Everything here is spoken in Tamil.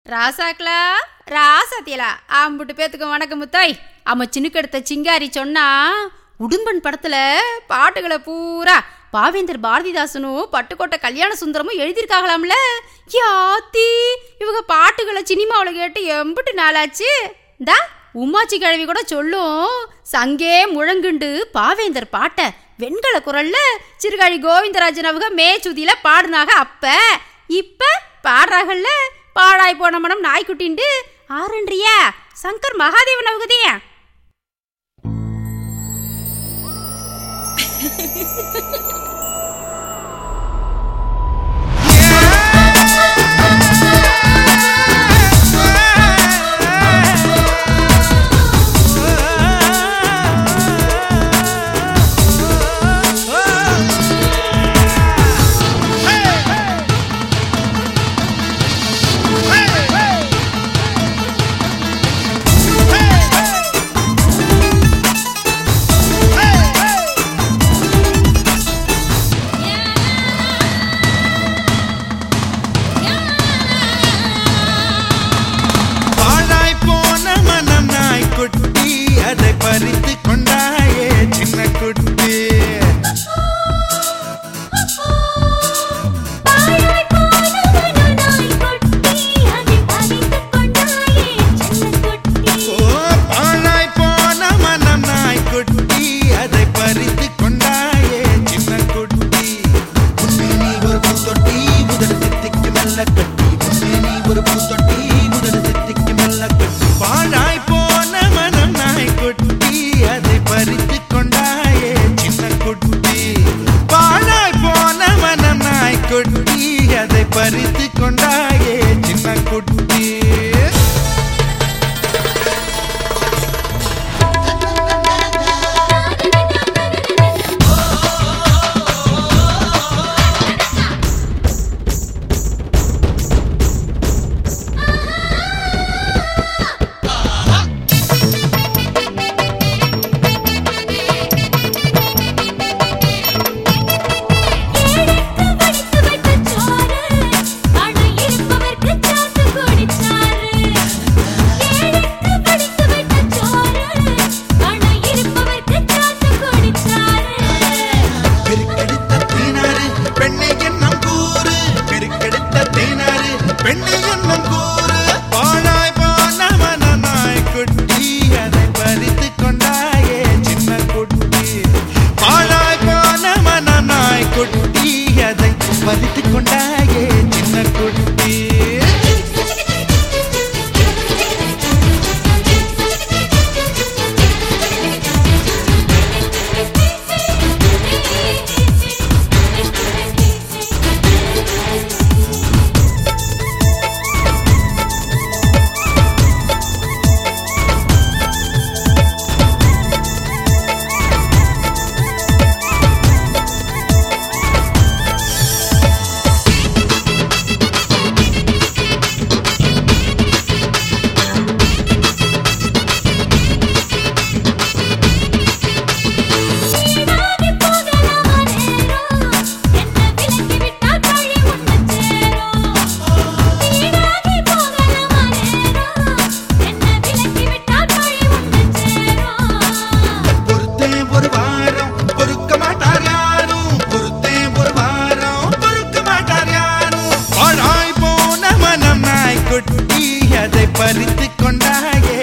ராசாக்களா ராசாத்தியலா ஆம்புட்டு பேத்துக்கு வணக்கம் முத்தாய் அம்ம சின்னுக்கெடுத்த சிங்காரி சொன்னா உடும்பன் படத்துல பாட்டுகளை பூரா பாவேந்தர் பாரதிதாசனும் பட்டுக்கோட்டை கல்யாண சுந்தரமும் எழுதியிருக்காங்களாம்ல யாத்தி இவங்க பாட்டுகளை சினிமாவில் கேட்டு எம்பிட்டு நாளாச்சு இந்தா உமாச்சி கிழவி கூட சொல்லும் சங்கே முழங்குண்டு பாவேந்தர் பாட்டை வெண்கல குரல்ல சிறுகாழி கோவிந்தராஜன் அவங்க மேச்சுதியில பாடுனாங்க அப்ப இப்ப பாடுறாங்கல்ல பாழாய் போன மனம் நாய்க்குட்டின்ட்டு ஆரன்றியா சங்கர் மகாதேவன் அவங்கதே பாழாய் போன மனம் நாய்க்குட்டி அதை பறித்து கொண்டாயே சின்ன குட்டி ஓ பாழாய் போன மனம் நாய்க்குட்டி அதை பறித்து கொண்டாயே சின்ன குட்டி முன்னே நீ ஒரு பூத்தொட்டி முதல் சித்திக்கு மெல்ல கட்டி முன்னே நீ ஒரு பூத்தொட்டி முதல் சித்திக்கு மெல்ல கட்டி பாழாய் போன மனம் நாய்க்குட்டி அதை பறித்து கொண்டாயே சின்ன குட்டி பாழாய் போன மனம் நாய்க்குட்டி அதை பறித்து கொண்டாயே சின்ன குட்டி பெருக்கெடுத்த தேனாறு பெண்ணை எண்ணம் கூறு பெருக்கெடுத்த தேனாறு பெண்ணை எண்ணம் கூறு பாழாய் போன மனநாய் குட்டி அதை பறித்து கொண்டாயே சின்ன குட்டி பாழாய் போன மனநாய் குட்டி அதை பறித்து கொண்டாயே சின்ன குட்டி பொறுத்தே ஒரு வாரம் பொறுக்க மாட்டார் யாரும் பொறுத்தே ஒரு வாரம் பொறுக்க மாட்டார் யாரும் பாழாய் போன மனம் நாய் குட்டி அதை பறித்து கொண்டாயே